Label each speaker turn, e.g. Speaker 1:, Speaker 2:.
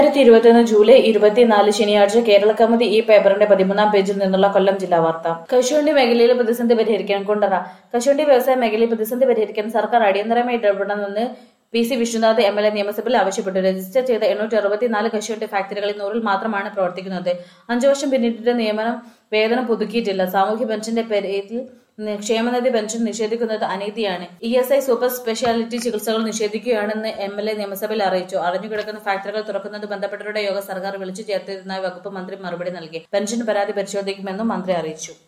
Speaker 1: രണ്ടായിരത്തി ഇരുപത്തിയൊന്ന് ജൂലൈ ഇരുപത്തിനാല് ശനിയാഴ്ച കേരള കൗമുദി ഈ പേപ്പറിന്റെ പതിമൂന്നാം പേജിൽ നിന്നുള്ള കൊല്ലം ജില്ലാ വാർത്ത കശുവണ്ടി മേഖലയിലെ പ്രതിസന്ധി പരിഹരിക്കാൻ കൊണ്ടറ കശുവണ്ടി വ്യവസായ മേഖലയിൽ പ്രതിസന്ധി പരിഹരിക്കാൻ സർക്കാർ അടിയന്തരമായി ഇടപെടണമെന്ന് P C Vishwanath M L A നിയമസഭയിൽ ആവശ്യപ്പെട്ടു രജിസ്റ്റർ ചെയ്ത എണ്ണൂറ്റി അറുപത്തിനാല് കശുവണ്ടി ഫാക്ടറികളിൽ നൂറിൽ മാത്രമാണ് പ്രവർത്തിക്കുന്നത് അഞ്ചു വർഷം പിന്നിട്ടിട്ട് നിയമനം വേതനം പുതുക്കിയിട്ടില്ല സാമൂഹ്യ പെൻഷന്റെ പേരിൽ നി- ക്ഷേമനിധി പെൻഷൻ നിഷേധിക്കുന്നത് അനീതിയാണ് E S I super speciality ചികിത്സകൾ നിഷേധിക്കുകയാണെന്ന് എം എൽ എ നിയമസഭയിൽ അറിയിച്ചു അറിഞ്ഞുകിടക്കുന്ന ഫാക്ടറികൾ തുറക്കുന്നത് ബന്ധപ്പെട്ടവരുടെ യോഗ സർക്കാർ വിളിച്ചു ചേർത്തിരുന്നതായി വകുപ്പ് മന്ത്രി മറുപടി നൽകി പെൻഷൻ പരാതി പരിശോധിക്കുമെന്നും മന്ത്രി അറിയിച്ചു